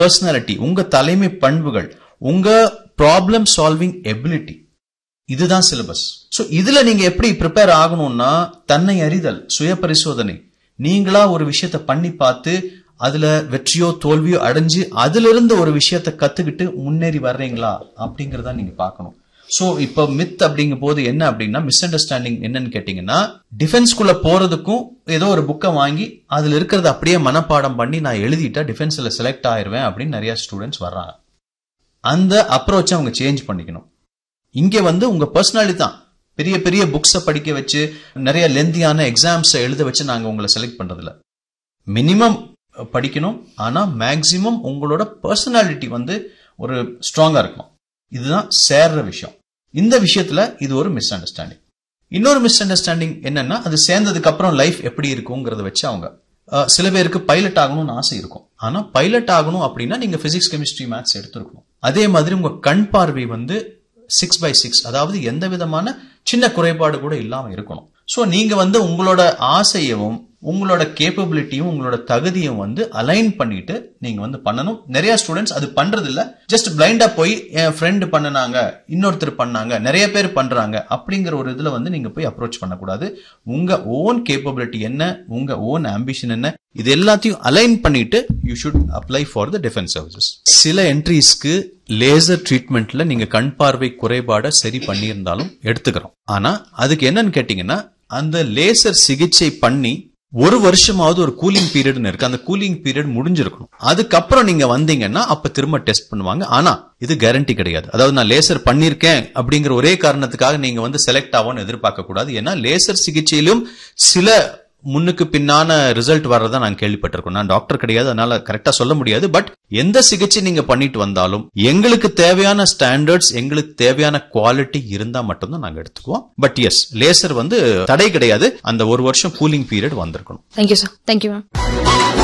personality உங்க தலைமை பண்புகள் உங்க ப்ராப்ளம் சால்விங் எபிலிட்டி இதுதான் சிலபஸ் சோ இதுல நீங்க எப்படி ப்ரிப்பேர் ஆகணும்னா தன்னை அறிதல் சுய பரிசோதனை நீங்களா ஒரு விஷயத்த பண்ணி பார்த்து அதுல வெற்றியோ தோல்வியோ அடைஞ்சு அதுல இருந்து ஒரு விஷயத்த கத்துக்கிட்டு முன்னேறி வர்றீங்களா அப்படிங்கறத நீங்க பார்க்கணும் சோ இப்ப மித் அப்படிங்கும் போது என்ன அப்படின்னா மிஸ் அண்டர்ஸ்டாண்டிங் என்னன்னு கேட்டீங்கன்னா டிஃபென்ஸ்குள்ள போறதுக்கும் ஏதோ ஒரு புக்கை வாங்கி அதுல இருக்கிறத அப்படியே மனப்பாடம் பண்ணி நான் எழுதிட்டா டிஃபென்ஸ்ல செலக்ட் ஆயிருவேன் அப்படின்னு நிறைய ஸ்டூடெண்ட்ஸ் வர்றாங்க அந்த அப்ரோச்சை அவங்க சேஞ்ச் பண்ணிக்கணும் இங்க வந்து உங்க பர்சனாலிட்டி தான் பெரிய பெரிய புக்ஸை படிக்க வச்சு நிறைய லெந்தியான எக்ஸாம்ஸை எழுத வச்சு நாங்க உங்களை செலக்ட் பண்றதில்ல மினிமம் படிக்கணும் ஆனா மேக்சிமம் உங்களோட பர்சனாலிட்டி வந்து ஒரு ஸ்ட்ராங்கா இருக்கும் இதுதான் சேர்ற விஷயம் இந்த விஷயத்துல இது ஒரு மிஸ் அண்டர்ஸ்டாண்டிங் இன்னொரு மிஸ் அண்டர்ஸ்டாண்டிங் என்னன்னா அது சேர்ந்ததுக்கு அப்புறம் லைஃப் எப்படி இருக்குங்கிறத வச்சு அவங்க அஹ், சில பேருக்கு பைலட் ஆகணும்னு ஆசை இருக்கும் ஆனா பைலட் ஆகணும் அப்படின்னா நீங்க பிசிக்ஸ் கெமிஸ்ட்ரி மேத்ஸ் எடுத்திருக்கணும் அதே மாதிரி உங்க கண் பார்வை வந்து சிக்ஸ் பை சிக்ஸ் அதாவது எந்த விதமான சின்ன குறைபாடு கூட இல்லாம இருக்கணும் சோ நீங்க வந்து உங்களோட ஆசையவும் உங்களோட கேப்பபிலிட்டியும் உங்களோட தகுதியும் வந்து அலைன் பண்ணிட்டு நீங்க வந்து பண்ணணும் நிறைய ஸ்டூடெண்ட்ஸ் அது பண்றது இல்ல ஜஸ்ட் பிளைண்டா போய் என் ஃப்ரெண்டு பண்ணுனாங்க இன்னொருத்தர் பண்ணாங்க நிறைய பேர் பண்றாங்க அப்படிங்கிற ஒரு இதுல வந்து நீங்க போய் அப்ரோச் பண்ணக்கூடாது உங்க ஓன் கேப்பபிலிட்டி என்ன உங்க ஓன் ஆம்பிஷன் என்ன இது எல்லாத்தையும் அலைன் பண்ணிட்டு you should apply for the defence services சில என்ட்ரிஸ்க்கு லேசர் ட்ரீட்மெண்ட்ல நீங்க கண் பார்வை குறைபாட சரி பண்ணியிருந்தாலும் எடுத்துக்கிறோம் ஆனா அதுக்கு என்னன்னு கேட்டீங்கன்னா அந்த லேசர் சிகிச்சை பண்ணி ஒரு வருஷமாவது ஒரு கூலிங் பீரியட்னு இருக்கு அந்த கூலிங் பீரியட் முடிஞ்சிருக்கணும் அதுக்கப்புறம் நீங்க வந்தீங்கன்னா அப்ப திரும்ப டெஸ்ட் பண்ணுவாங்க ஆனா இது கேரண்டி கிடையாது அதாவது நான் லேசர் பண்ணிருக்கேன் அப்படிங்கிற ஒரே காரணத்துக்காக நீங்க வந்து செலக்ட் ஆகும்னு எதிர்பார்க்க கூடாது ஏன்னா லேசர் சிகிச்சையிலும் சில முன்னுக்கு பின்னான ரிசல்ட் வர்றதா நான் கேள்விப்பட்டிருக்கோம் நான் டாக்டர் கிடையாது அதனால கரெக்டா சொல்ல முடியாது பட் எந்த சிகிச்சை நீங்க பண்ணிட்டு வந்தாலும் எங்களுக்கு தேவையான ஸ்டாண்டர்ட்ஸ் எங்களுக்கு தேவையான குவாலிட்டி இருந்தா மட்டும்தான் நாங்க எடுத்துக்குவோம் பட் எஸ் லேசர் வந்து தடை கிடையாது அந்த ஒரு வருஷம் கூலிங் பீரியட் வந்திருக்கணும் தேங்க்யூ சார் தேங்க்யூ மேம்